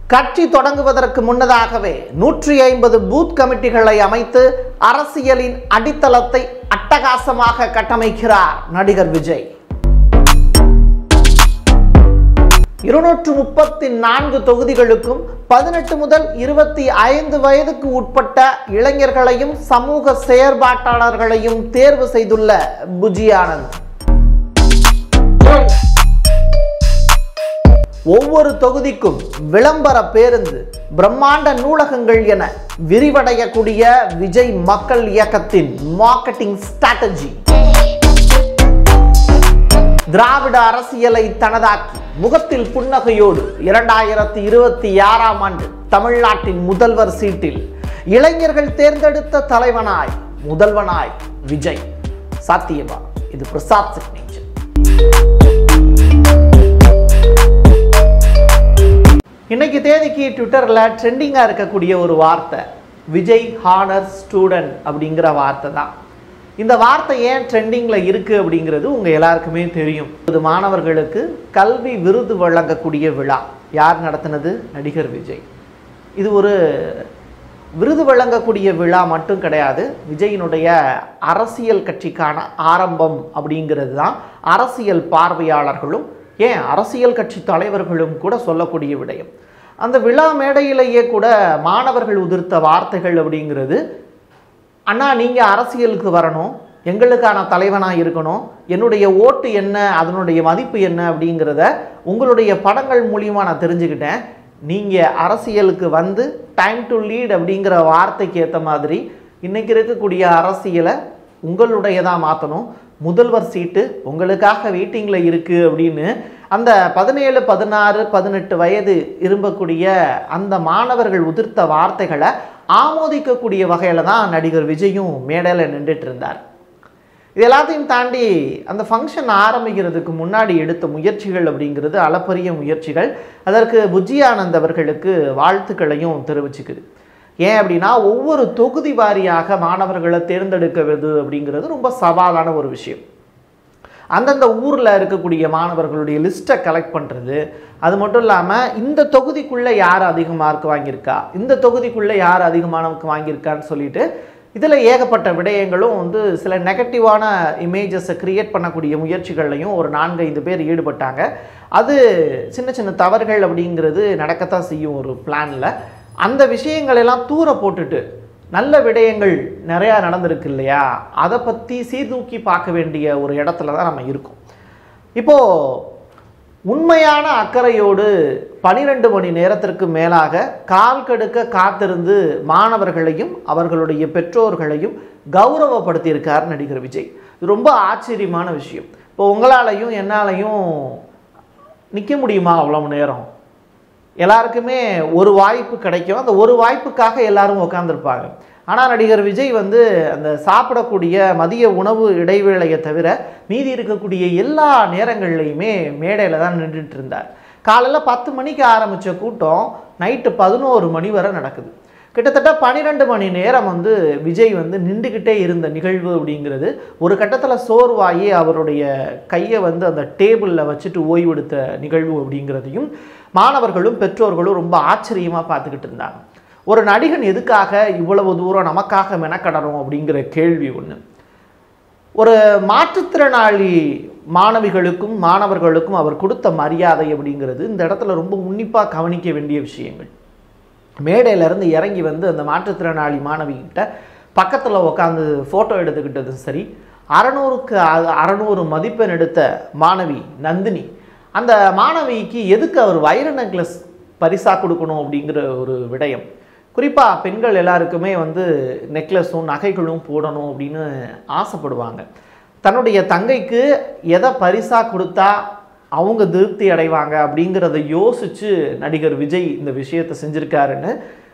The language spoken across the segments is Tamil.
கட்சி தொடங்குவதற்கு முன்னதாகவே நூற்றி ஐம்பது பூத் கமிட்டிகளை அமைத்து அரசியலின் அடித்தளத்தை அட்டகாசமாக கட்டமைக்கிறார் நடிகர் விஜய் இருநூற்று முப்பத்தி நான்கு தொகுதிகளுக்கும் பதினெட்டு முதல் இருபத்தி ஐந்து வயதுக்கு உட்பட்ட இளைஞர்களையும் சமூக செயற்பாட்டாளர்களையும் தேர்வு செய்துள்ள புஜி ஆனந்த் ஒவ்வொரு தொகுதிக்கும் விளம்பர பேருந்து பிரம்மாண்ட நூலகங்கள் என விரிவடையக்கூடிய விஜய் மக்கள் இயக்கத்தின் மார்க்கெட்டிங் ஸ்ட்ராட்டஜி திராவிட அரசியலை தனதாக்கி முகத்தில் புன்னகையோடு இரண்டாயிரத்தி இருபத்தி ஆறாம் ஆண்டு தமிழ்நாட்டின் முதல்வர் சீட்டில் இளைஞர்கள் தேர்ந்தெடுத்த தலைவனாய் முதல்வனாய் விஜய் சாத்தியமா இது பிரசாத் சிக்னேச்சர் இன்னைக்கு தேதிக்கு ட்விட்டரில் ட்ரெண்டிங்காக இருக்கக்கூடிய ஒரு வார்த்தை விஜய் ஹானர் ஸ்டூடெண்ட் அப்படிங்கிற வார்த்தை தான் இந்த வார்த்தை ஏன் ட்ரெண்டிங்கில் இருக்குது அப்படிங்கிறது உங்கள் எல்லாருக்குமே தெரியும் இது மாணவர்களுக்கு கல்வி விருது வழங்கக்கூடிய விழா யார் நடத்தினது நடிகர் விஜய் இது ஒரு விருது வழங்கக்கூடிய விழா மட்டும் கிடையாது விஜயினுடைய அரசியல் கட்சிக்கான ஆரம்பம் அப்படிங்கிறது தான் அரசியல் பார்வையாளர்களும் ஏன் அரசியல் கட்சி தலைவர்களும் கூட சொல்லக்கூடிய விடயம் அந்த விழா மேடையிலேயே கூட மாணவர்கள் உதிர்த்த வார்த்தைகள் அப்படிங்கிறது அண்ணா நீங்கள் அரசியலுக்கு வரணும் எங்களுக்கான தலைவனாக இருக்கணும் என்னுடைய ஓட்டு என்ன அதனுடைய மதிப்பு என்ன அப்படிங்கிறத உங்களுடைய படங்கள் மூலியமாக நான் தெரிஞ்சுக்கிட்டேன் நீங்கள் அரசியலுக்கு வந்து டைம் டு லீட் அப்படிங்கிற வார்த்தைக்கு ஏற்ற மாதிரி இன்றைக்கி இருக்கக்கூடிய அரசியலை உங்களுடையதாக மாற்றணும் முதல்வர் சீட்டு உங்களுக்காக வெயிட்டிங்கில் இருக்குது அப்படின்னு அந்த பதினேழு பதினாறு பதினெட்டு வயது இரும்பக்கூடிய அந்த மாணவர்கள் உதிர்த்த வார்த்தைகளை ஆமோதிக்கக்கூடிய வகையில் தான் நடிகர் விஜயும் மேடையில் நின்றுட்டு இருந்தார் இது எல்லாத்தையும் தாண்டி அந்த ஃபங்க்ஷன் ஆரம்பிக்கிறதுக்கு முன்னாடி எடுத்த முயற்சிகள் அப்படிங்கிறது அளப்பரிய முயற்சிகள் அதற்கு புஜ்ஜி ஆனந்த் அவர்களுக்கு வாழ்த்துக்களையும் தெரிவிச்சுக்குது ஏன் அப்படின்னா ஒவ்வொரு தொகுதி வாரியாக மாணவர்களை தேர்ந்தெடுக்கிறது அப்படிங்கிறது ரொம்ப சவாலான ஒரு விஷயம் அந்தந்த ஊரில் இருக்கக்கூடிய மாணவர்களுடைய லிஸ்ட்டை கலெக்ட் பண்ணுறது அது மட்டும் இல்லாமல் இந்த தொகுதிக்குள்ளே யார் அதிக மார்க் வாங்கியிருக்கா இந்த தொகுதிக்குள்ளே யார் அதிக மார்க் வாங்கியிருக்கான்னு சொல்லிட்டு இதில் ஏகப்பட்ட விடயங்களும் வந்து சில நெகட்டிவான இமேஜஸை க்ரியேட் பண்ணக்கூடிய முயற்சிகள்லையும் ஒரு நான்கு ஐந்து பேர் ஈடுபட்டாங்க அது சின்ன சின்ன தவறுகள் அப்படிங்கிறது நடக்கத்தான் செய்யும் ஒரு பிளானில் அந்த விஷயங்களெல்லாம் தூர போட்டுட்டு நல்ல விடயங்கள் நிறையா நடந்திருக்கு இல்லையா அதை பற்றி சீர்தூக்கி பார்க்க வேண்டிய ஒரு இடத்துல தான் நம்ம இருக்கோம் இப்போது உண்மையான அக்கறையோடு பனிரெண்டு மணி நேரத்திற்கு மேலாக கால் கடுக்க காத்திருந்து மாணவர்களையும் அவர்களுடைய பெற்றோர்களையும் கௌரவப்படுத்தியிருக்கார் நடிகர் விஜய் இது ரொம்ப ஆச்சரியமான விஷயம் இப்போ உங்களாலையும் என்னாலையும் நிற்க முடியுமா அவ்வளவு நேரம் எல்லாருக்குமே ஒரு வாய்ப்பு கிடைக்கும் அந்த ஒரு வாய்ப்புக்காக எல்லாரும் உட்காந்துருப்பாங்க ஆனால் நடிகர் விஜய் வந்து அந்த சாப்பிடக்கூடிய மதிய உணவு இடைவேளையை தவிர மீதி இருக்கக்கூடிய எல்லா நேரங்கள்லையுமே மேடையில் தான் நின்றுட்டு இருந்தார் காலையில் பத்து மணிக்கு ஆரம்பித்த கூட்டம் நைட்டு பதினோரு மணி வரை நடக்குது கிட்டத்தட்ட பன்னிரெண்டு மணி நேரம் வந்து விஜய் வந்து நின்றுக்கிட்டே இருந்த நிகழ்வு அப்படிங்கிறது ஒரு கட்டத்தில் சோர்வாகி அவருடைய கையை வந்து அந்த டேபிளில் வச்சுட்டு ஓய்வெடுத்த நிகழ்வு அப்படிங்கிறதையும் மாணவர்களும் பெற்றோர்களும் ரொம்ப ஆச்சரியமாக பார்த்துக்கிட்டு இருந்தாங்க ஒரு நடிகன் எதுக்காக இவ்வளவு தூரம் நமக்காக மெனக்கடணும் அப்படிங்கிற கேள்வி ஒன்று ஒரு மாற்றுத்திறனாளி மாணவிகளுக்கும் மாணவர்களுக்கும் அவர் கொடுத்த மரியாதை அப்படிங்கிறது இந்த இடத்துல ரொம்ப உன்னிப்பாக கவனிக்க வேண்டிய விஷயங்கள் மேடையிலேருந்து இறங்கி வந்து அந்த மாற்றுத்திறனாளி மாணவிகிட்ட பக்கத்தில் உட்காந்து ஃபோட்டோ எடுத்துக்கிட்டதும் சரி அறநூறுக்கு அறநூறு மதிப்பெண் எடுத்த மாணவி நந்தினி அந்த மாணவிக்கு எதுக்கு அவர் வைர நெக்லஸ் பரிசாக கொடுக்கணும் அப்படிங்கிற ஒரு விடயம் குறிப்பாக பெண்கள் எல்லாருக்குமே வந்து நெக்லஸும் நகைகளும் போடணும் அப்படின்னு ஆசைப்படுவாங்க தன்னுடைய தங்கைக்கு எதை பரிசாக கொடுத்தா அவங்க திருப்தி அடைவாங்க அப்படிங்கிறத யோசித்து நடிகர் விஜய் இந்த விஷயத்தை செஞ்சுருக்காருன்னு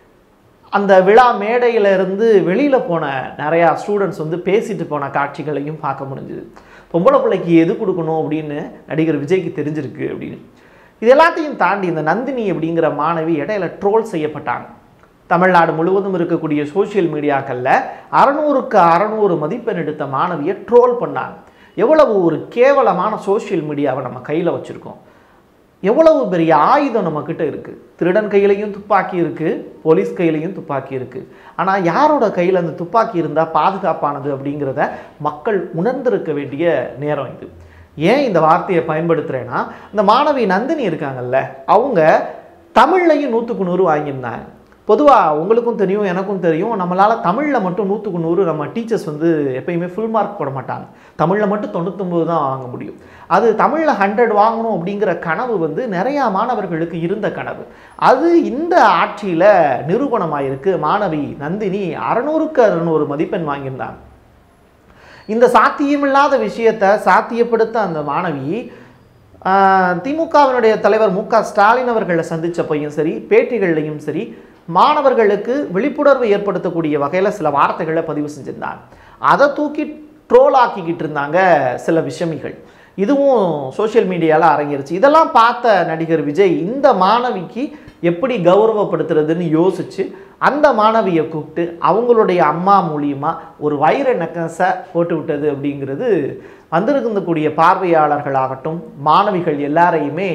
அந்த விழா மேடையில இருந்து வெளியில் போன நிறையா ஸ்டூடெண்ட்ஸ் வந்து பேசிட்டு போன காட்சிகளையும் பார்க்க முடிஞ்சுது பொம்பளை பிள்ளைக்கு எது கொடுக்கணும் அப்படின்னு நடிகர் விஜய்க்கு தெரிஞ்சிருக்கு அப்படின்னு இது எல்லாத்தையும் தாண்டி இந்த நந்தினி அப்படிங்கிற மாணவி இடையில ட்ரோல் செய்யப்பட்டாங்க தமிழ்நாடு முழுவதும் இருக்கக்கூடிய சோஷியல் மீடியாக்களில் அறநூறுக்கு அறநூறு மதிப்பெண் எடுத்த மாணவியை ட்ரோல் பண்ணாங்க எவ்வளவு ஒரு கேவலமான சோஷியல் மீடியாவை நம்ம கையில் வச்சுருக்கோம் எவ்வளவு பெரிய ஆயுதம் நம்மக்கிட்ட இருக்குது திருடன் கையிலையும் துப்பாக்கி இருக்குது போலீஸ் கையிலையும் துப்பாக்கி இருக்குது ஆனால் யாரோட கையில் அந்த துப்பாக்கி இருந்தால் பாதுகாப்பானது அப்படிங்கிறத மக்கள் உணர்ந்திருக்க வேண்டிய நேரம் இது ஏன் இந்த வார்த்தையை பயன்படுத்துகிறேன்னா இந்த மாணவி நந்தினி இருக்காங்கல்ல அவங்க தமிழ்லையும் நூற்றுக்கு நூறு வாங்கியிருந்தாங்க பொதுவாக உங்களுக்கும் தெரியும் எனக்கும் தெரியும் நம்மளால் தமிழில் மட்டும் நூற்றுக்கு நூறு நம்ம டீச்சர்ஸ் வந்து எப்பயுமே ஃபுல் மார்க் போட மாட்டாங்க தமிழில் மட்டும் தொண்ணூத்தொம்பது தான் வாங்க முடியும் அது தமிழில் ஹண்ட்ரட் வாங்கணும் அப்படிங்கிற கனவு வந்து நிறையா மாணவர்களுக்கு இருந்த கனவு அது இந்த ஆட்சியில் நிரூபணமாயிருக்கு மாணவி நந்தினி அறநூறுக்கு அறநூறு மதிப்பெண் வாங்கியிருந்தாங்க இந்த சாத்தியமில்லாத விஷயத்தை சாத்தியப்படுத்த அந்த மாணவி ஆஹ், திமுகவினுடைய தலைவர் மு க ஸ்டாலின் அவர்களை சந்திச்சப்பையும் சரி பேட்டிகள்லையும் சரி மாணவர்களுக்கு விழிப்புணர்வு ஏற்படுத்தக்கூடிய வகையில் சில வார்த்தைகளை பதிவு செஞ்சிருந்தாங்க அதை தூக்கி ட்ரோல் ஆக்கிக்கிட்டு இருந்தாங்க சில விஷமிகள் இதுவும் சோஷியல் மீடியாவில் அரங்கேறுச்சு இதெல்லாம் பார்த்த நடிகர் விஜய் இந்த மாணவிக்கு எப்படி கௌரவப்படுத்துறதுன்னு யோசிச்சு அந்த மாணவியை கூப்பிட்டு அவங்களுடைய அம்மா மூலியமா ஒரு வைர நெக்கஸை போட்டு விட்டது அப்படிங்கிறது வந்திருக்கக்கூடிய பார்வையாளர்களாகட்டும் மாணவிகள் எல்லாரையுமே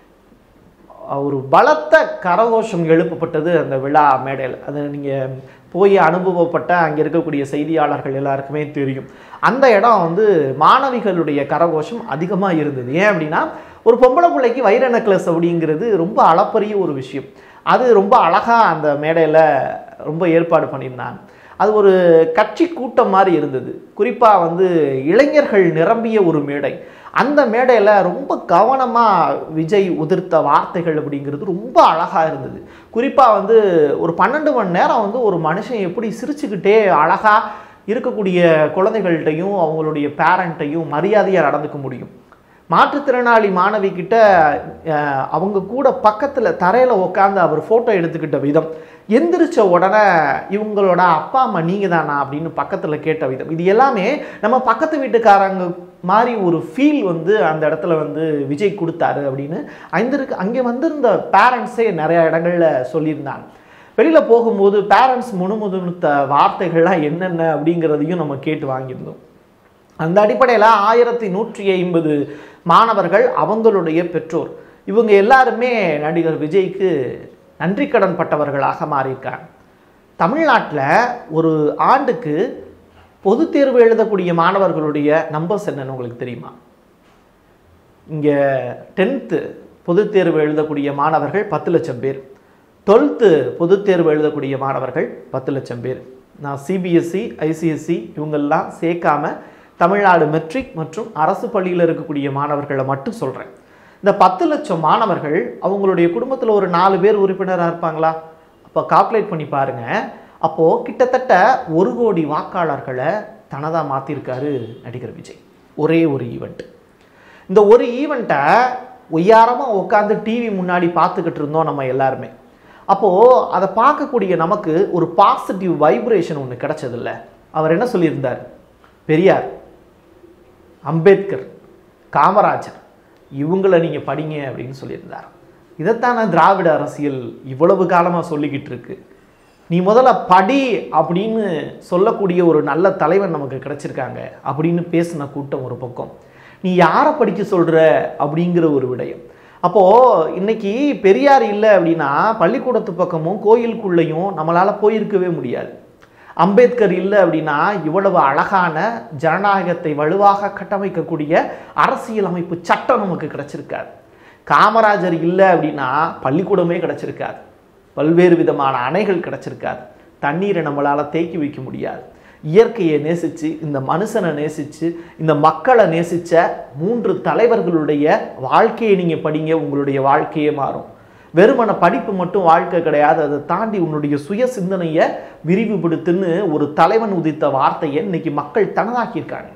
ஒரு பலத்த கரகோஷம் எழுப்பப்பட்டது அந்த விழா மேடையில் அது நீங்கள் போய் அனுபவப்பட்ட அங்கே இருக்கக்கூடிய செய்தியாளர்கள் எல்லாருக்குமே தெரியும் அந்த இடம் வந்து மாணவிகளுடைய கரகோஷம் அதிகமாக இருந்தது ஏன் அப்படின்னா ஒரு பொம்பளை பிள்ளைக்கு வைர நெக்லஸ் அப்படிங்கிறது ரொம்ப அளப்பரிய ஒரு விஷயம் அது ரொம்ப அழகாக அந்த மேடையில் ரொம்ப ஏற்பாடு பண்ணியிருந்தாங்க அது ஒரு கட்சி கூட்டம் மாதிரி இருந்தது குறிப்பாக வந்து இளைஞர்கள் நிரம்பிய ஒரு மேடை அந்த மேடையில் ரொம்ப கவனமாக விஜய் உதிர்த்த வார்த்தைகள் அப்படிங்கிறது ரொம்ப அழகாக இருந்தது குறிப்பாக வந்து ஒரு பன்னெண்டு மணி நேரம் வந்து ஒரு மனுஷன் எப்படி சிரிச்சுக்கிட்டே அழகாக இருக்கக்கூடிய குழந்தைகள்கிட்டையும் அவங்களுடைய பேரண்ட்டையும் மரியாதையாக நடந்துக்க முடியும் மாற்றுத்திறனாளி மாணவி கிட்ட அஹ், அவங்க கூட பக்கத்தில் தரையில் உட்காந்து அவர் ஃபோட்டோ எடுத்துக்கிட்ட விதம் எந்திரிச்ச உடனே இவங்களோட அப்பா அம்மா நீங்கள் தானா அப்படின்னு பக்கத்தில் கேட்ட விதம் இது எல்லாமே நம்ம பக்கத்து வீட்டுக்காரங்க மாதிரி ஒரு ஃபீல் வந்து அந்த இடத்துல வந்து விஜய் கொடுத்தாரு அப்படின்னு அங்கிருக்கு அங்கே வந்திருந்த பேரண்ட்ஸே நிறைய இடங்கள்ல சொல்லியிருந்தாங்க வெளியில் போகும்போது பேரண்ட்ஸ் முணுமுணுத்த வார்த்தைகள்லாம் என்னென்ன அப்படிங்கிறதையும் நம்ம கேட்டு வாங்கியிருந்தோம் அந்த அடிப்படையில் ஆயிரத்தி நூற்றி ஐம்பது மாணவர்கள் அவங்களுடைய பெற்றோர் இவங்க எல்லாருமே நடிகர் விஜய்க்கு நன்றி கடன் பட்டவர்களாக மாறியிருக்காங்க தமிழ்நாட்டில் ஒரு ஆண்டுக்கு பொதுத் தேர்வு எழுதக்கூடிய மாணவர்களுடைய நம்பர்ஸ் என்னன்னு உங்களுக்கு தெரியுமா இங்கே டென்த்து பொதுத் தேர்வு எழுதக்கூடிய மாணவர்கள் பத்து லட்சம் பேர் டுவெல்த்து பொதுத் தேர்வு எழுதக்கூடிய மாணவர்கள் பத்து லட்சம் பேர் நான் சிபிஎஸ்சி ஐசிஎஸ்சி இவங்கெல்லாம் சேர்க்காம தமிழ்நாடு மெட்ரிக் மற்றும் அரசு பள்ளியில் இருக்கக்கூடிய மாணவர்களை மட்டும் சொல்கிறேன் இந்த பத்து லட்சம் மாணவர்கள் அவங்களுடைய குடும்பத்தில் ஒரு நாலு பேர் உறுப்பினராக இருப்பாங்களா அப்போ கால்குலேட் பண்ணி பாருங்க அப்போது கிட்டத்தட்ட ஒரு கோடி வாக்காளர்களை தனதாக மாற்றிருக்காரு நடிகர் விஜய் ஒரே ஒரு ஈவெண்ட் இந்த ஒரு ஈவெண்ட்டை ஒய்யாரமாக உட்காந்து டிவி முன்னாடி பார்த்துக்கிட்டு இருந்தோம் நம்ம எல்லாருமே அப்போது அதை பார்க்கக்கூடிய நமக்கு ஒரு பாசிட்டிவ் வைப்ரேஷன் ஒன்று கிடைச்சதில்ல அவர் என்ன சொல்லியிருந்தார் பெரியார் அம்பேத்கர் காமராஜர் இவங்களை நீங்கள் படிங்க அப்படின்னு சொல்லியிருந்தார் இதைத்தானே திராவிட அரசியல் இவ்வளவு காலமாக சொல்லிக்கிட்டு இருக்கு நீ முதல்ல படி அப்படின்னு சொல்லக்கூடிய ஒரு நல்ல தலைவன் நமக்கு கிடைச்சிருக்காங்க அப்படின்னு பேசின கூட்டம் ஒரு பக்கம் நீ யாரை படிக்க சொல்கிற அப்படிங்கிற ஒரு விடயம் அப்போது இன்னைக்கு பெரியார் இல்லை அப்படின்னா பள்ளிக்கூடத்து பக்கமும் கோயிலுக்குள்ளேயும் நம்மளால் போயிருக்கவே முடியாது அம்பேத்கர் இல்லை அப்படின்னா இவ்வளவு அழகான ஜனநாயகத்தை வலுவாக கட்டமைக்கக்கூடிய அரசியல் அமைப்பு சட்டம் நமக்கு கிடைச்சிருக்காது காமராஜர் இல்லை அப்படின்னா பள்ளிக்கூடமே கிடைச்சிருக்காது பல்வேறு விதமான அணைகள் கிடைச்சிருக்காது தண்ணீரை நம்மளால் தேக்கி வைக்க முடியாது இயற்கையை நேசித்து இந்த மனுஷனை நேசித்து இந்த மக்களை நேசித்த மூன்று தலைவர்களுடைய வாழ்க்கையை நீங்கள் படிங்க உங்களுடைய வாழ்க்கையே மாறும் வெறுமன படிப்பு மட்டும் வாழ்க்கை கிடையாது அதை தாண்டி உன்னுடைய சுய சிந்தனையை விரிவுபடுத்துன்னு ஒரு தலைவன் உதித்த வார்த்தையை இன்னைக்கு மக்கள் தனதாக்கியிருக்காங்க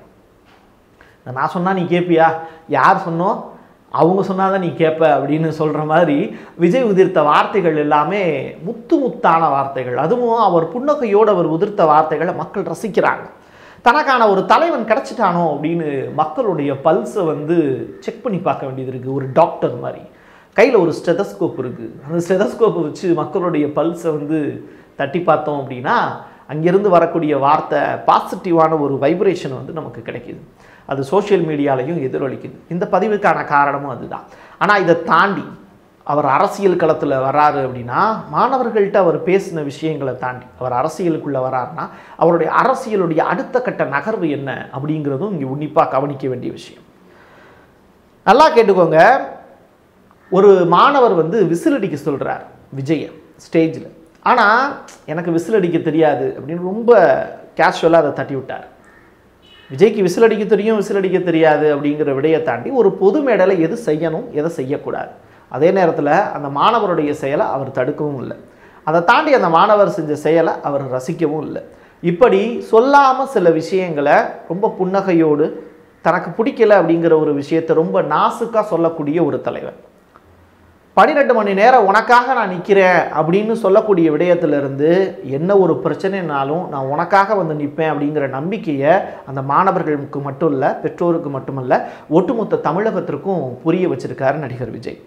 நான் சொன்னா நீ கேட்பியா யார் சொன்னோம் அவங்க சொன்னாதான் நீ கேட்ப அப்படின்னு சொல்ற மாதிரி விஜய் உதிர்த்த வார்த்தைகள் எல்லாமே முத்து முத்தான வார்த்தைகள் அதுவும் அவர் புன்னகையோடு அவர் உதிர்த்த வார்த்தைகளை மக்கள் ரசிக்கிறாங்க தனக்கான ஒரு தலைவன் கிடைச்சிட்டானோ அப்படின்னு மக்களுடைய பல்ஸை வந்து செக் பண்ணி பார்க்க வேண்டியது இருக்குது ஒரு டாக்டர் மாதிரி கையில் ஒரு ஸ்டெதஸ்கோப் இருக்குது அந்த ஸ்டெதஸ்கோப்பை வச்சு மக்களுடைய பல்ஸை வந்து தட்டி பார்த்தோம் அப்படின்னா அங்கிருந்து வரக்கூடிய வார்த்தை பாசிட்டிவான ஒரு வைப்ரேஷன் வந்து நமக்கு கிடைக்கிது அது சோஷியல் மீடியாலையும் எதிரொலிக்குது இந்த பதிவுக்கான காரணமும் அதுதான் ஆனால் இதை தாண்டி அவர் அரசியல் களத்தில் வராரு அப்படின்னா மாணவர்கள்ட்ட அவர் பேசின விஷயங்களை தாண்டி அவர் அரசியலுக்குள்ளே வராருன்னா அவருடைய அரசியலுடைய அடுத்த கட்ட நகர்வு என்ன அப்படிங்கிறதும் இங்கே உன்னிப்பாக கவனிக்க வேண்டிய விஷயம் நல்லா கேட்டுக்கோங்க ஒரு மாணவர் வந்து விசில் அடிக்க சொல்கிறார் விஜய ஸ்டேஜில் ஆனால் எனக்கு விசில் அடிக்க தெரியாது அப்படின்னு ரொம்ப கேஷுவலாக அதை தட்டி விட்டார் விஜய்க்கு விசில் அடிக்க தெரியும் விசில் அடிக்க தெரியாது அப்படிங்கிற விடையை தாண்டி ஒரு பொது மேடையில் எது செய்யணும் எதை செய்யக்கூடாது அதே நேரத்தில் அந்த மாணவருடைய செயலை அவர் தடுக்கவும் இல்லை அதை தாண்டி அந்த மாணவர் செஞ்ச செயலை அவர் ரசிக்கவும் இல்லை இப்படி சொல்லாமல் சில விஷயங்களை ரொம்ப புன்னகையோடு தனக்கு பிடிக்கல அப்படிங்கிற ஒரு விஷயத்தை ரொம்ப நாசுக்காக சொல்லக்கூடிய ஒரு தலைவர் பன்னிரெண்டு மணி நேரம் உனக்காக நான் நிற்கிறேன் அப்படின்னு சொல்லக்கூடிய விடயத்திலிருந்து என்ன ஒரு பிரச்சனைனாலும் நான் உனக்காக வந்து நிற்பேன் அப்படிங்கிற நம்பிக்கையை அந்த மாணவர்களுக்கு மட்டும் இல்லை பெற்றோருக்கு மட்டுமல்ல ஒட்டுமொத்த தமிழகத்திற்கும் புரிய வச்சிருக்காரு நடிகர் விஜய்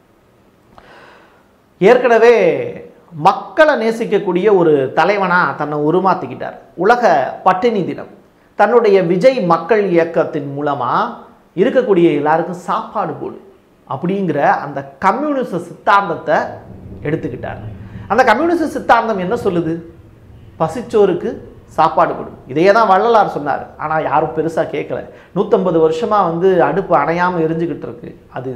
ஏற்கனவே மக்களை நேசிக்கக்கூடிய ஒரு தலைவனாக தன்னை உருமாத்திக்கிட்டார் உலக பட்டினி தினம் தன்னுடைய விஜய் மக்கள் இயக்கத்தின் மூலமாக இருக்கக்கூடிய எல்லாருக்கும் சாப்பாடு போடு அப்படிங்கிற அந்த கம்யூனிச சித்தாந்தத்தை எடுத்துக்கிட்டார் அந்த கம்யூனிச சித்தாந்தம் என்ன சொல்லுது பசிச்சோருக்கு சாப்பாடு கொடு இதையே தான் வள்ளலார் சொன்னார் ஆனால் யாரும் பெருசாக கேட்கல நூற்றம்பது வருஷமாக வந்து அடுப்பு அணையாமல் எரிஞ்சுக்கிட்டு இருக்கு அது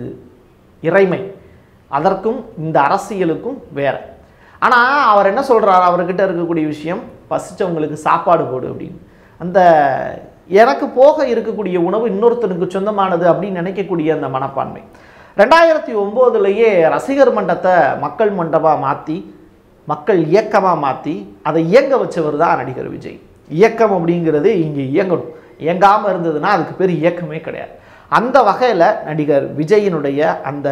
இறைமை அதற்கும் இந்த அரசியலுக்கும் வேற ஆனால் அவர் என்ன சொல்கிறார் அவர்கிட்ட இருக்கக்கூடிய விஷயம் பசிச்சவங்களுக்கு சாப்பாடு போடு அப்படின்னு அந்த எனக்கு போக இருக்கக்கூடிய உணவு இன்னொருத்தனுக்கு சொந்தமானது அப்படின்னு நினைக்கக்கூடிய அந்த மனப்பான்மை ரெண்டாயிரத்தி ஒம்போதுலேயே ரசிகர் மன்றத்தை மக்கள் மண்டபமாக மாற்றி மக்கள் இயக்கமாக மாற்றி அதை இயங்க வச்சவர் தான் நடிகர் விஜய் இயக்கம் அப்படிங்கிறது இங்கே இயங்கணும் இயங்காமல் இருந்ததுன்னா அதுக்கு பேர் இயக்கமே கிடையாது அந்த வகையில் நடிகர் விஜயினுடைய அந்த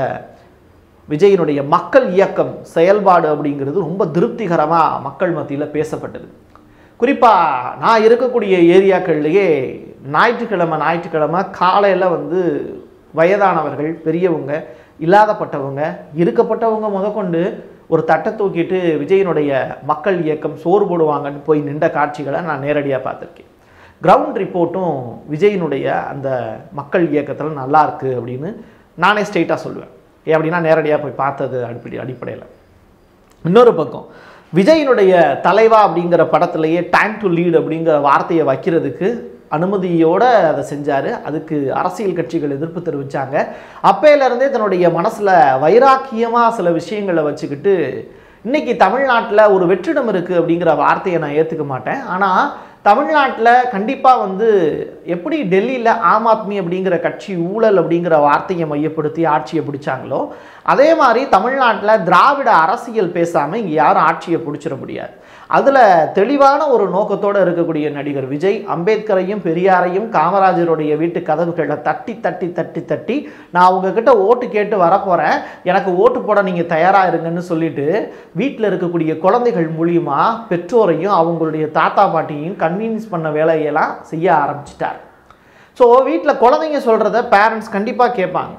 விஜயினுடைய மக்கள் இயக்கம் செயல்பாடு அப்படிங்கிறது ரொம்ப திருப்திகரமாக மக்கள் மத்தியில் பேசப்பட்டது குறிப்பாக நான் இருக்கக்கூடிய ஏரியாக்கள்லேயே ஞாயிற்றுக்கிழமை ஞாயிற்றுக்கிழமை காலையில் வந்து வயதானவர்கள் பெரியவங்க இல்லாதப்பட்டவங்க இருக்கப்பட்டவங்க முதற்கொண்டு ஒரு தட்டை தூக்கிட்டு விஜயனுடைய மக்கள் இயக்கம் சோறு போடுவாங்கன்னு போய் நின்ற காட்சிகளை நான் நேரடியாக பார்த்துருக்கேன் கிரவுண்ட் ரிப்போர்ட்டும் விஜயினுடைய அந்த மக்கள் இயக்கத்தில் நல்லா இருக்கு அப்படின்னு நானே ஸ்ட்ரெயிட்டாக சொல்லுவேன் ஏன் அப்படின்னா நேரடியாக போய் பார்த்தது அடிப்படை அடிப்படையில் இன்னொரு பக்கம் விஜயினுடைய தலைவா அப்படிங்கிற படத்திலேயே டைம் டு லீட் அப்படிங்கிற வார்த்தையை வைக்கிறதுக்கு அனுமதியோடு அதை செஞ்சார் அதுக்கு அரசியல் கட்சிகள் எதிர்ப்பு தெரிவித்தாங்க அப்பையிலேருந்தே தன்னுடைய மனசில் வைராக்கியமாக சில விஷயங்களை வச்சுக்கிட்டு இன்னைக்கு தமிழ்நாட்டில் ஒரு வெற்றிடம் இருக்குது அப்படிங்கிற வார்த்தையை நான் ஏற்றுக்க மாட்டேன் ஆனால் தமிழ்நாட்டில் கண்டிப்பாக வந்து எப்படி டெல்லியில் ஆம் ஆத்மி அப்படிங்கிற கட்சி ஊழல் அப்படிங்கிற வார்த்தையை மையப்படுத்தி ஆட்சியை பிடிச்சாங்களோ அதே மாதிரி தமிழ்நாட்டில் திராவிட அரசியல் பேசாமல் இங்கே யாரும் ஆட்சியை பிடிச்சிட முடியாது அதில் தெளிவான ஒரு நோக்கத்தோடு இருக்கக்கூடிய நடிகர் விஜய் அம்பேத்கரையும் பெரியாரையும் காமராஜருடைய வீட்டு கதவுகளை தட்டி தட்டி தட்டி தட்டி நான் உங்ககிட்ட ஓட்டு கேட்டு வரப்போகிறேன் எனக்கு ஓட்டு போட நீங்கள் தயாராக இருங்கன்னு சொல்லிட்டு வீட்டில் இருக்கக்கூடிய குழந்தைகள் மூலியமா பெற்றோரையும் அவங்களுடைய தாத்தா பாட்டியையும் கன்வீன்ஸ் பண்ண வேலையெல்லாம் செய்ய ஆரம்பிச்சிட்டார் ஸோ வீட்டில் குழந்தைங்க சொல்கிறத பேரண்ட்ஸ் கண்டிப்பாக கேட்பாங்க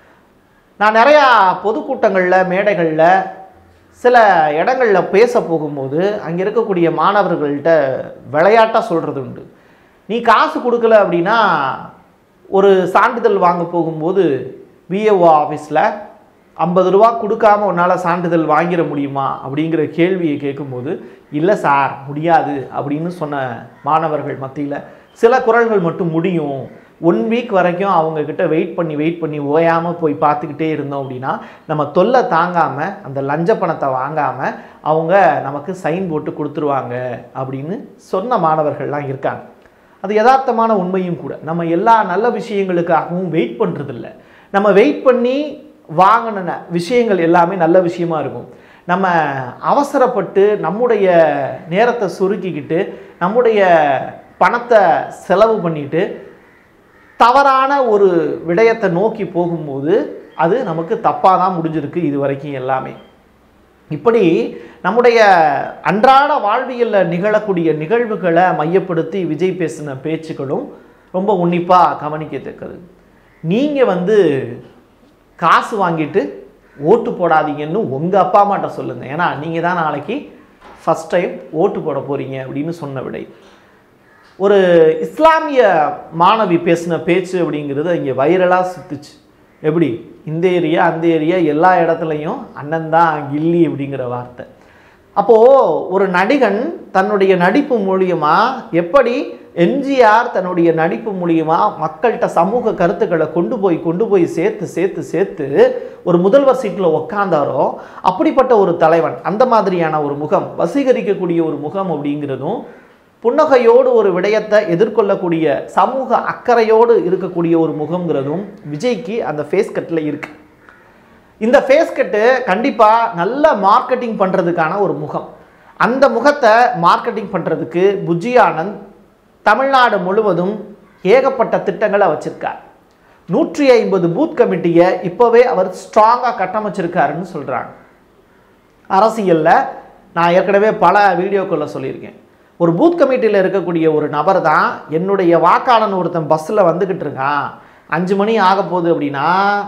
நான் நிறையா பொதுக்கூட்டங்களில் மேடைகளில் சில இடங்களில் பேச போகும்போது அங்கே இருக்கக்கூடிய மாணவர்கள்ட்ட விளையாட்டாக சொல்கிறது உண்டு நீ காசு கொடுக்கல அப்படின்னா ஒரு சான்றிதழ் வாங்க போகும்போது விஏஓ ஆஃபீஸில் ஐம்பது ரூபா கொடுக்காம உன்னால் சான்றிதழ் வாங்கிட முடியுமா அப்படிங்கிற கேள்வியை கேட்கும்போது இல்லை சார் முடியாது அப்படின்னு சொன்ன மாணவர்கள் மத்தியில் சில குரல்கள் மட்டும் முடியும் ஒன் வீக் வரைக்கும் அவங்க கிட்ட வெயிட் பண்ணி வெயிட் பண்ணி ஓயாமல் போய் பார்த்துக்கிட்டே இருந்தோம் அப்படின்னா நம்ம தொல்லை தாங்காமல் அந்த லஞ்ச பணத்தை வாங்காமல் அவங்க நமக்கு சைன் போட்டு கொடுத்துருவாங்க அப்படின்னு சொன்ன மாணவர்கள்லாம் இருக்காங்க அது யதார்த்தமான உண்மையும் கூட நம்ம எல்லா நல்ல விஷயங்களுக்காகவும் வெயிட் பண்ணுறதில்ல நம்ம வெயிட் பண்ணி வாங்கின விஷயங்கள் எல்லாமே நல்ல விஷயமா இருக்கும் நம்ம அவசரப்பட்டு நம்முடைய நேரத்தை சுருக்கிக்கிட்டு நம்முடைய பணத்தை செலவு பண்ணிட்டு தவறான ஒரு விடயத்தை நோக்கி போகும்போது அது நமக்கு தப்பாக தான் முடிஞ்சிருக்கு இது வரைக்கும் எல்லாமே இப்படி நம்முடைய அன்றாட வாழ்வியலில் நிகழக்கூடிய நிகழ்வுகளை மையப்படுத்தி விஜய் பேசின பேச்சுக்களும் ரொம்ப உன்னிப்பாக கவனிக்கத்தக்கது நீங்கள் வந்து காசு வாங்கிட்டு ஓட்டு போடாதீங்கன்னு உங்கள் அப்பா அம்மாட்ட சொல்லுங்கள் ஏன்னா நீங்கள் தான் நாளைக்கு ஃபஸ்ட் டைம் ஓட்டு போட போகிறீங்க அப்படின்னு சொன்ன விடை ஒரு இஸ்லாமிய மாணவி பேசின பேச்சு அப்படிங்கிறது இங்கே வைரலாக சுத்துச்சு எப்படி இந்த ஏரியா அந்த ஏரியா எல்லா இடத்துலையும் அண்ணன் தான் கில்லி அப்படிங்கிற வார்த்தை அப்போது ஒரு நடிகன் தன்னுடைய நடிப்பு மூலியமா எப்படி எம்ஜிஆர் தன்னுடைய நடிப்பு மூலியமா மக்கள்கிட்ட சமூக கருத்துக்களை கொண்டு போய் கொண்டு போய் சேர்த்து சேர்த்து சேர்த்து ஒரு முதல்வர் சீட்டில் உக்காந்தாரோ அப்படிப்பட்ட ஒரு தலைவன் அந்த மாதிரியான ஒரு முகம் வசீகரிக்கக்கூடிய ஒரு முகம் அப்படிங்கிறதும் புன்னகையோடு ஒரு விடயத்தை எதிர்கொள்ளக்கூடிய சமூக அக்கறையோடு இருக்கக்கூடிய ஒரு முகம்ங்கிறதும் விஜய்க்கு அந்த ஃபேஸ் கட்டில் இருக்குது இந்த ஃபேஸ் கட்டு கண்டிப்பாக நல்ல மார்க்கெட்டிங் பண்ணுறதுக்கான ஒரு முகம் அந்த முகத்தை மார்க்கெட்டிங் பண்ணுறதுக்கு புஜ்ஜி ஆனந்த் தமிழ்நாடு முழுவதும் ஏகப்பட்ட திட்டங்களை வச்சிருக்கார் நூற்றி ஐம்பது பூத் கமிட்டியை இப்போவே அவர் ஸ்ட்ராங்காக கட்டமைச்சிருக்காருன்னு சொல்கிறாங்க அரசியலில் நான் ஏற்கனவே பல வீடியோக்களில் சொல்லியிருக்கேன் ஒரு பூத் கமிட்டியில் இருக்கக்கூடிய ஒரு நபர் தான் என்னுடைய வாக்காளன் ஒருத்தன் பஸ்ஸில் வந்துக்கிட்டு இருக்கான் அஞ்சு மணி ஆக போகுது அப்படின்னா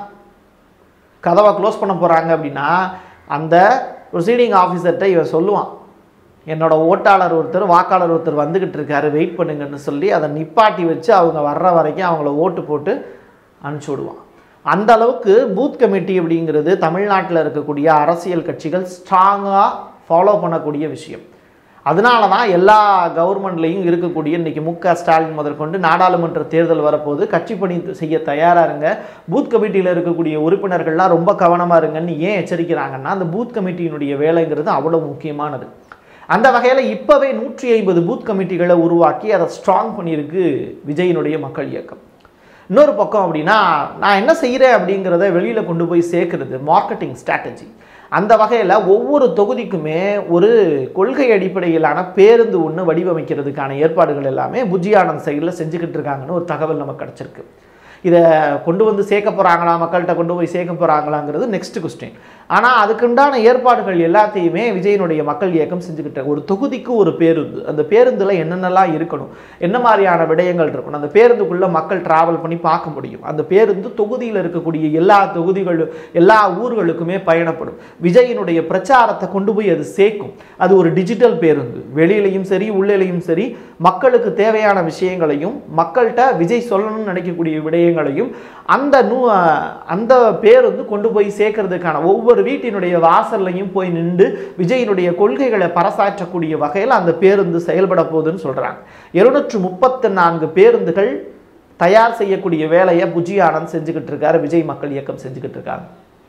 கதவை க்ளோஸ் பண்ண போகிறாங்க அப்படின்னா அந்த ப்ரொசீடிங் ஆஃபீஸர்கிட்ட இவன் சொல்லுவான் என்னோட ஓட்டாளர் ஒருத்தர் வாக்காளர் ஒருத்தர் வந்துக்கிட்டு இருக்காரு வெயிட் பண்ணுங்கன்னு சொல்லி அதை நிப்பாட்டி வச்சு அவங்க வர்ற வரைக்கும் அவங்கள ஓட்டு போட்டு அனுப்பிச்சி விடுவான் அந்த அளவுக்கு பூத் கமிட்டி அப்படிங்கிறது தமிழ்நாட்டில் இருக்கக்கூடிய அரசியல் கட்சிகள் ஸ்ட்ராங்காக ஃபாலோ பண்ணக்கூடிய விஷயம் அதனால தான் எல்லா கவர்மெண்ட்லேயும் இருக்கக்கூடிய இன்றைக்கி மு க ஸ்டாலின் முதற்கொண்டு நாடாளுமன்ற தேர்தல் வரப்போது கட்சி பணி செய்ய தயாராக இருங்க பூத் கமிட்டியில் இருக்கக்கூடிய உறுப்பினர்கள்லாம் ரொம்ப கவனமாக இருங்கன்னு ஏன் எச்சரிக்கிறாங்கன்னா அந்த பூத் கமிட்டியினுடைய வேலைங்கிறது அவ்வளோ முக்கியமானது அந்த வகையில் இப்போவே நூற்றி ஐம்பது பூத் கமிட்டிகளை உருவாக்கி அதை ஸ்ட்ராங் பண்ணியிருக்கு விஜயினுடைய மக்கள் இயக்கம் இன்னொரு பக்கம் அப்படின்னா நான் என்ன செய்கிறேன் அப்படிங்கிறத வெளியில் கொண்டு போய் சேர்க்கறது மார்க்கெட்டிங் ஸ்ட்ராட்டஜி அந்த வகையில் ஒவ்வொரு தொகுதிக்குமே ஒரு கொள்கை அடிப்படையிலான பேருந்து ஒன்று வடிவமைக்கிறதுக்கான ஏற்பாடுகள் எல்லாமே புஜ்ஜி ஆனந்த் சைடில் செஞ்சுக்கிட்டு இருக்காங்கன்னு ஒரு தகவல் நமக்கு கிடச்சிருக்கு இதை கொண்டு வந்து சேர்க்க போகிறாங்களா மக்கள்கிட்ட கொண்டு போய் சேர்க்க போகிறாங்களாங்கிறது நெக்ஸ்ட் கொஸ்டின் ஆனால் அதுக்குண்டான ஏற்பாடுகள் எல்லாத்தையுமே விஜயனுடைய மக்கள் இயக்கம் செஞ்சுக்கிட்டு ஒரு தொகுதிக்கு ஒரு பேருந்து அந்த பேருந்தில் என்னென்னலாம் இருக்கணும் என்ன மாதிரியான விடயங்கள் இருக்கணும் அந்த பேருந்துக்குள்ளே மக்கள் டிராவல் பண்ணி பார்க்க முடியும் அந்த பேருந்து தொகுதியில் இருக்கக்கூடிய எல்லா தொகுதிகளும் எல்லா ஊர்களுக்குமே பயணப்படும் விஜயினுடைய பிரச்சாரத்தை கொண்டு போய் அது சேர்க்கும் அது ஒரு டிஜிட்டல் பேருந்து வெளியிலையும் சரி உள்ளேலையும் சரி மக்களுக்கு தேவையான விஷயங்களையும் மக்கள்கிட்ட விஜய் சொல்லணும்னு நினைக்கக்கூடிய விடயங்களையும் அந்த நூ அந்த பேருந்து கொண்டு போய் சேர்க்கறதுக்கான ஒவ்வொரு வீட்டினுடைய வாசல்லையும் போய் நின்று விஜயினுடைய கொள்கைகளை பறைசாற்றக்கூடிய வகையில் அந்த பேருந்து செயல்பட போகுதுன்னு சொல்கிறாங்க இருநூற்று முப்பத்து நான்கு பேருந்துகள் தயார் செய்யக்கூடிய வேலையை புஜி ஆனந்த் செஞ்சுக்கிட்டு இருக்காரு விஜய் மக்கள் இயக்கம் செஞ்சுக்கிட்டு இருக்காங்க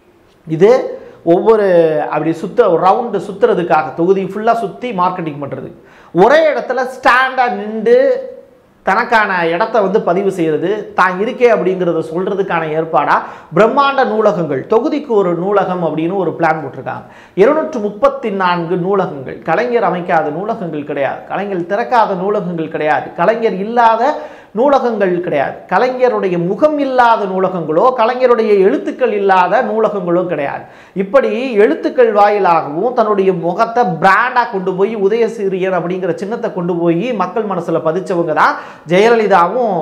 இது ஒவ்வொரு அப்படி சுத்த ரவுண்டு சுற்றுறதுக்காக தொகுதி ஃபுல்லாக சுற்றி மார்க்கெட்டிங் பண்ணுறது ஒரே இடத்துல ஸ்டாண்டாக நின்று தனக்கான இடத்த வந்து பதிவு செய்கிறது தான் இருக்கே அப்படிங்கிறத சொல்கிறதுக்கான ஏற்பாடாக பிரம்மாண்ட நூலகங்கள் தொகுதிக்கு ஒரு நூலகம் அப்படின்னு ஒரு பிளான் போட்டிருக்காங்க இருநூற்று முப்பத்தி நான்கு நூலகங்கள் கலைஞர் அமைக்காத நூலகங்கள் கிடையாது கலைஞர் திறக்காத நூலகங்கள் கிடையாது கலைஞர் இல்லாத நூலகங்கள் கிடையாது கலைஞருடைய முகம் இல்லாத நூலகங்களோ கலைஞருடைய எழுத்துக்கள் இல்லாத நூலகங்களோ கிடையாது இப்படி எழுத்துக்கள் வாயிலாகவும் தன்னுடைய முகத்தை பிராண்டாக கொண்டு போய் உதயசூரியன் அப்படிங்கிற சின்னத்தை கொண்டு போய் மக்கள் மனசில் பதிச்சவங்க தான் ஜெயலலிதாவும்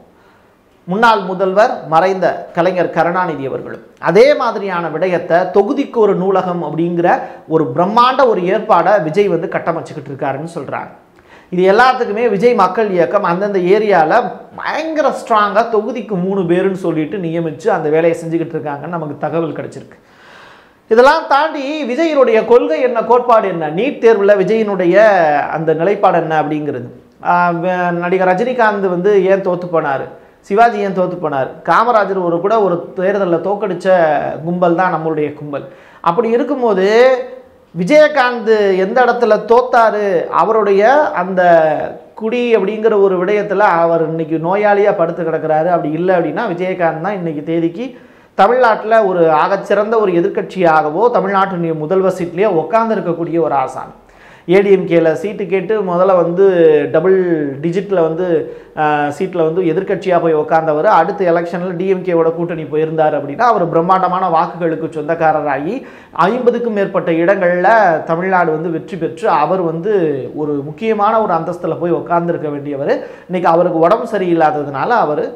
முன்னாள் முதல்வர் மறைந்த கலைஞர் கருணாநிதி அவர்களும் அதே மாதிரியான விடயத்தை தொகுதிக்கு ஒரு நூலகம் அப்படிங்கிற ஒரு பிரம்மாண்ட ஒரு ஏற்பாடை விஜய் வந்து கட்டமைச்சுக்கிட்டு இருக்காருன்னு சொல்கிறாங்க இது எல்லாத்துக்குமே விஜய் மக்கள் இயக்கம் அந்தந்த ஏரியாவில் பயங்கர ஸ்ட்ராங்காக தொகுதிக்கு மூணு பேருன்னு சொல்லிட்டு நியமித்து அந்த வேலையை செஞ்சுக்கிட்டு இருக்காங்கன்னு நமக்கு தகவல் கிடச்சிருக்கு இதெல்லாம் தாண்டி விஜயினுடைய கொள்கை என்ன கோட்பாடு என்ன நீட் தேர்வில் விஜயினுடைய அந்த நிலைப்பாடு என்ன அப்படிங்கிறது ஆஹ் வ- நடிகர் ரஜினிகாந்த் வந்து ஏன் தோத்து போனார் சிவாஜி ஏன் தோத்து போனார் காமராஜர் ஒரு கூட ஒரு தேர்தலில் தோக்கடிச்ச கும்பல் தான் நம்மளுடைய கும்பல் அப்படி இருக்கும்போது விஜயகாந்த் எந்த இடத்துல தோத்தாரு அவருடைய அந்த குடி அப்படிங்கிற ஒரு விடயத்தில் அவர் இன்னைக்கு நோயாளியாக படுத்து கிடக்கிறாரு அப்படி இல்லை அப்படின்னா விஜயகாந்த் தான் இன்னைக்கு தேதிக்கு தமிழ்நாட்டில் ஒரு ஆகச்சிறந்த ஒரு எதிர்க்கட்சியாகவோ தமிழ்நாட்டினுடைய முதல்வர் சீட்லேயோ உட்கார்ந்து இருக்கக்கூடிய ஒரு ஆசாமி ஏடிஎம்கேல சீட்டு கேட்டு முதல்ல வந்து டபுள் டிஜிட்டில் வந்து சீட்டில் வந்து எதிர்க்கட்சியாக போய் உட்கார்ந்தவர் அடுத்த எலெக்ஷனில் டிஎம்கேவோட கூட்டணி போயிருந்தார் அப்படின்னா அவர் பிரம்மாண்டமான வாக்குகளுக்கு சொந்தக்காரராகி ஐம்பதுக்கும் மேற்பட்ட இடங்களில் தமிழ்நாடு வந்து வெற்றி பெற்று அவர் வந்து ஒரு முக்கியமான ஒரு அந்தஸ்தில் போய் உட்கார்ந்துருக்க வேண்டியவர் இன்னைக்கு அவருக்கு உடம்பு சரியில்லாததுனால அவர்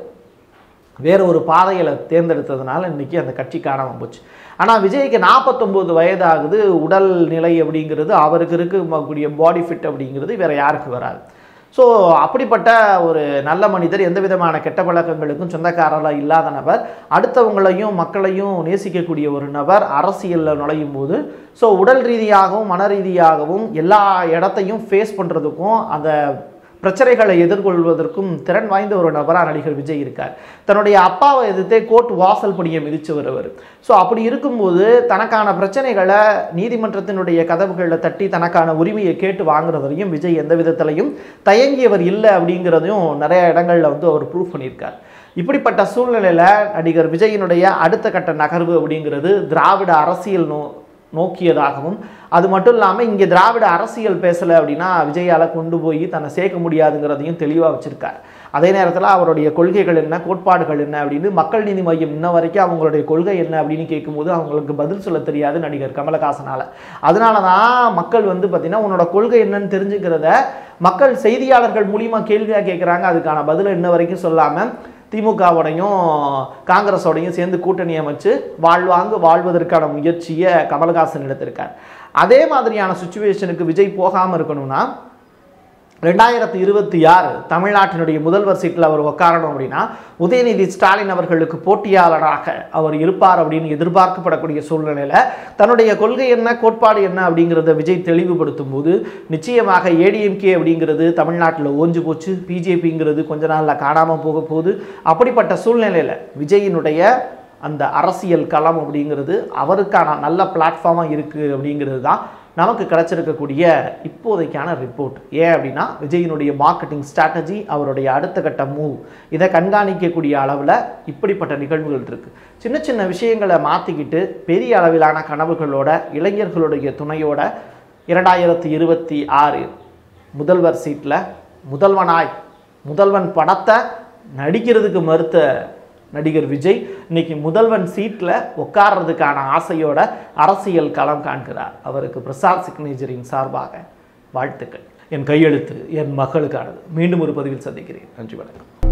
வேற ஒரு பாதையில் தேர்ந்தெடுத்ததுனால இன்னைக்கு அந்த கட்சி காணாமல் போச்சு ஆனால் விஜய்க்கு நாற்பத்தொம்போது வயது ஆகுது உடல் நிலை அப்படிங்கிறது அவருக்கு இருக்கக்கூடிய பாடி ஃபிட் அப்படிங்கிறது வேற யாருக்கு வராது ஸோ அப்படிப்பட்ட ஒரு நல்ல மனிதர் எந்த விதமான கெட்ட பழக்கங்களுக்கும் சொந்தக்காரராக இல்லாத நபர் அடுத்தவங்களையும் மக்களையும் நேசிக்கக்கூடிய ஒரு நபர் அரசியலில் நுழையும் போது ஸோ உடல் ரீதியாகவும் மன ரீதியாகவும் எல்லா இடத்தையும் ஃபேஸ் பண்ணுறதுக்கும் அந்த பிரச்சனைகளை எதிர்கொள்வதற்கும் திறன் வாய்ந்த ஒரு நபராக நடிகர் விஜய் இருக்கார் தன்னுடைய அப்பாவை எதிர்த்தே கோர்ட் வாசல் படியை மிதிச்சு வருவர் ஸோ அப்படி இருக்கும்போது தனக்கான பிரச்சனைகளை நீதிமன்றத்தினுடைய கதவுகளில் தட்டி தனக்கான உரிமையை கேட்டு வாங்குறதையும் விஜய் எந்த விதத்திலையும் தயங்கியவர் இல்லை அப்படிங்கிறதையும் நிறைய இடங்களில் வந்து அவர் ப்ரூவ் பண்ணியிருக்கார் இப்படிப்பட்ட சூழ்நிலையில் நடிகர் விஜயினுடைய அடுத்த கட்ட நகர்வு அப்படிங்கிறது திராவிட அரசியல் நோ நோக்கியதாகவும் அது மட்டும் இல்லாமல் இங்கே திராவிட அரசியல் பேசலை அப்படின்னா விஜயால் கொண்டு போய் தன்னை சேர்க்க முடியாதுங்கிறதையும் தெளிவாக வச்சுருக்கார் அதே நேரத்தில் அவருடைய கொள்கைகள் என்ன கோட்பாடுகள் என்ன அப்படின்னு மக்கள் நீதி மையம் இன்ன வரைக்கும் அவங்களுடைய கொள்கை என்ன அப்படின்னு கேட்கும்போது அவங்களுக்கு பதில் சொல்ல தெரியாது நடிகர் கமலஹாசனால் அதனால தான் மக்கள் வந்து பார்த்திங்கன்னா உன்னோட கொள்கை என்னன்னு தெரிஞ்சுக்கிறத மக்கள் செய்தியாளர்கள் மூலியமாக கேள்வியாக கேட்குறாங்க அதுக்கான பதிலை இன்ன வரைக்கும் சொல்லாமல் திமுகவோடையும் காங்கிரஸோடையும் சேர்ந்து கூட்டணி அமைச்சு வாழ்வாங்கு வாழ்வதற்கான முயற்சியை கமல்ஹாசன் எடுத்திருக்கார் அதே மாதிரியான சுச்சுவேஷனுக்கு விஜய் போகாமல் இருக்கணும்னா ரெண்டாயிரத்தி இருபத்தி ஆறு தமிழ்நாட்டினுடைய முதல்வர் சீட்டில் அவர் உட்காரணும் அப்படின்னா உதயநிதி ஸ்டாலின் அவர்களுக்கு போட்டியாளராக அவர் இருப்பார் அப்படின்னு எதிர்பார்க்கப்படக்கூடிய சூழ்நிலையில் தன்னுடைய கொள்கை என்ன கோட்பாடு என்ன அப்படிங்கிறத விஜய் தெளிவுபடுத்தும் போது நிச்சயமாக ஏடிஎம்கே அப்படிங்கிறது தமிழ்நாட்டில் ஓஞ்சு போச்சு பிஜேபிங்கிறது கொஞ்ச நாளில் காணாமல் போக போகுது அப்படிப்பட்ட சூழ்நிலையில் விஜயினுடைய அந்த அரசியல் களம் அப்படிங்கிறது அவருக்கான நல்ல பிளாட்ஃபார்மாக இருக்குது அப்படிங்கிறது தான் நமக்கு கிடைச்சிருக்கக்கூடிய இப்போதைக்கான ரிப்போர்ட் ஏன் அப்படின்னா விஜயினுடைய மார்க்கெட்டிங் ஸ்ட்ராட்டஜி அவருடைய அடுத்த கட்ட மூவ் இதை கண்காணிக்கக்கூடிய அளவில் இப்படிப்பட்ட நிகழ்வுகள் இருக்குது சின்ன சின்ன விஷயங்களை மாற்றிக்கிட்டு பெரிய அளவிலான கனவுகளோட இளைஞர்களுடைய துணையோட இரண்டாயிரத்தி இருபத்தி ஆறு முதல்வர் சீட்டில் முதல்வனாய் முதல்வன் படத்தை நடிக்கிறதுக்கு மறுத்த நடிகர் விஜய் இன்னைக்கு முதல்வன் சீட்டில் உட்கார்றதுக்கான ஆசையோட அரசியல் களம் காண்கிறார் அவருக்கு பிரசாத் சிக்னேச்சரின் சார்பாக வாழ்த்துக்கள் என் கையெழுத்து என் மகளுக்கானது மீண்டும் ஒரு பதிவில் சந்திக்கிறேன் நன்றி வணக்கம்